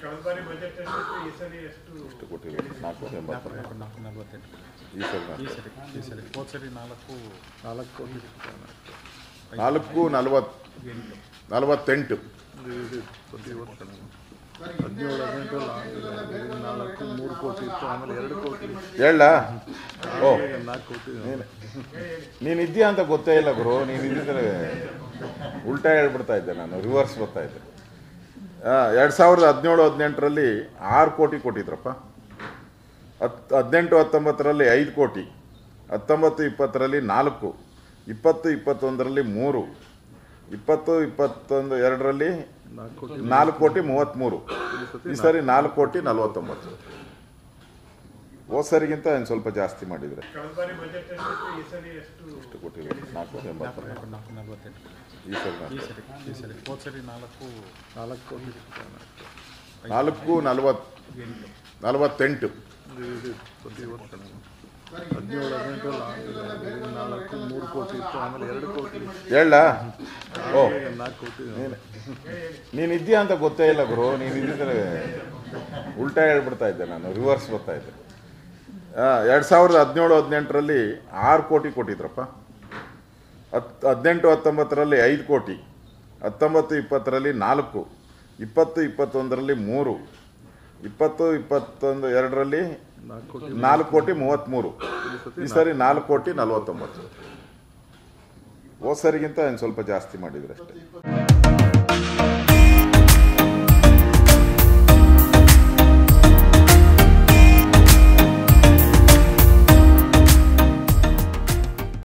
ಕಳೆದ ಬಾರಿ ಬಜೆಟ್ ಎಷ್ಟಿತ್ತು ಈ ಸರಿ ಎಷ್ಟು ಎಷ್ಟು ಕೊಟ್ಟಿಲ್ಲ ನಾಲ್ಕು ಎಂಬತ್ತು ನಾಲ್ಕು ನಾಲ್ಕು ನಲ್ವತ್ತೆಂಟು ಈ ಸರಿ ಈ ಸರಿ ಈ ಸರಿ ಹೋದ ಸರಿ ನಾಲ್ಕು ನಾಲ್ಕು ಕೋಟಿ ನಾಲ್ಕು ನಲ್ವತ್ತು ಎಂಟು ನಲವತ್ತೆಂಟು ಹದಿನೇಳು ಹದಿನೆಂಟು ನಾಲ್ಕು ಮೂರು ಕೋಟಿ ಇತ್ತು ಆಮೇಲೆ ಎರಡು ಕೋಟಿ ಹೇಳ ಓ ನಾಲ್ಕು ಕೋಟಿ ನೀನು ನೀನು ಇದೆಯಾ ಅಂತ ಗೊತ್ತೇ ಇಲ್ಲ ಗುರು ನೀನು ಇದ್ದಿದ್ರೆ ಉಲ್ಟಾ ಹೇಳ್ಬಿಡ್ತಾ ಇದ್ದೆ ನಾನು ರಿವರ್ಸ್ ಬರ್ತಾ ಇದ್ದೆ ಎರಡು ಸಾವಿರದ ಹದಿನೇಳು ಹದಿನೆಂಟರಲ್ಲಿ ಆರು ಕೋಟಿ ಕೊಟ್ಟಿದ್ರಪ್ಪ ಹತ್ತು ಹದಿನೆಂಟು ಹತ್ತೊಂಬತ್ತರಲ್ಲಿ ಐದು ಕೋಟಿ ಹತ್ತೊಂಬತ್ತು ಇಪ್ಪತ್ತರಲ್ಲಿ ನಾಲ್ಕು ಇಪ್ಪತ್ತು ಇಪ್ಪತ್ತೊಂದರಲ್ಲಿ ಮೂರು ಇಪ್ಪತ್ತು ಇಪ್ಪತ್ತೊಂದು ಎರಡರಲ್ಲಿ ನಾಲ್ಕು ಕೋಟಿ ನಾಲ್ಕು ಕೋಟಿ ಮೂವತ್ತ್ಮೂರು ಈ ಸರಿ ನಾಲ್ಕು ಕೋಟಿ ನಲವತ್ತೊಂಬತ್ತು ಹೋದ ಸರಿಗಿಂತ ಒಂದು ಸ್ವಲ್ಪ ಜಾಸ್ತಿ ಮಾಡಿದರೆ ಕಳೆದ ಬಾರಿ ಬಜೆಟ್ ಎಷ್ಟಿತ್ತು ಈ ಸರಿ ಎಷ್ಟು ಎಷ್ಟು ಕೊಟ್ಟಿಲ್ಲ ನಾಲ್ಕು ಎಂಬತ್ತು ನಾಲ್ಕು ನಾಲ್ಕು ನಲ್ವತ್ತೆಂಟು ಈ ಸರಿ ಈ ಸರಿ ಈ ಸರಿ ಹೋದ ಸರಿ ನಾಲ್ಕು ನಾಲ್ಕು ಕೋಟಿ ನಾಲ್ಕು ನಲವತ್ತು ಎಂಟು ನಲವತ್ತೆಂಟು ಹದಿನೇಳು ಹದಿನೆಂಟು ನಾಲ್ಕು ಮೂರು ಕೋಟಿ ಇತ್ತು ಆಮೇಲೆ ಎರಡು ಕೋಟಿ ಹೇಳ ಓ ನಾಲ್ಕು ಕೋಟಿ ನೀನು ನೀನು ಇದೆಯಾ ಅಂತ ಗೊತ್ತೇ ಇಲ್ಲ ಗುರು ನೀನು ಇದ್ದಿದ್ರೆ ಉಲ್ಟಾ ಹೇಳ್ಬಿಡ್ತಾ ಇದ್ದೆ ನಾನು ರಿವರ್ಸ್ ಬರ್ತಾ ಇದ್ದೆ ಎರಡು ಸಾವಿರದ ಹದಿನೇಳು ಹದಿನೆಂಟರಲ್ಲಿ ಆರು ಕೋಟಿ ಕೊಟ್ಟಿದ್ರಪ್ಪ ಹತ್ತು ಹದಿನೆಂಟು ಹತ್ತೊಂಬತ್ತರಲ್ಲಿ ಐದು ಕೋಟಿ ಹತ್ತೊಂಬತ್ತು ಇಪ್ಪತ್ತರಲ್ಲಿ ನಾಲ್ಕು ಇಪ್ಪತ್ತು ಇಪ್ಪತ್ತೊಂದರಲ್ಲಿ ಮೂರು ಇಪ್ಪತ್ತು ಇಪ್ಪತ್ತೊಂದು ಎರಡರಲ್ಲಿ ನಾಲ್ಕು ಕೋಟಿ ನಾಲ್ಕು ಕೋಟಿ ಮೂವತ್ತ್ಮೂರು ಈ ಸರಿ ನಾಲ್ಕು ಕೋಟಿ ನಲವತ್ತೊಂಬತ್ತು ಹೋದ ಸರಿಗಿಂತ ಒಂದು ಸ್ವಲ್ಪ ಜಾಸ್ತಿ ಮಾಡಿದ್ರು ಅಷ್ಟೇ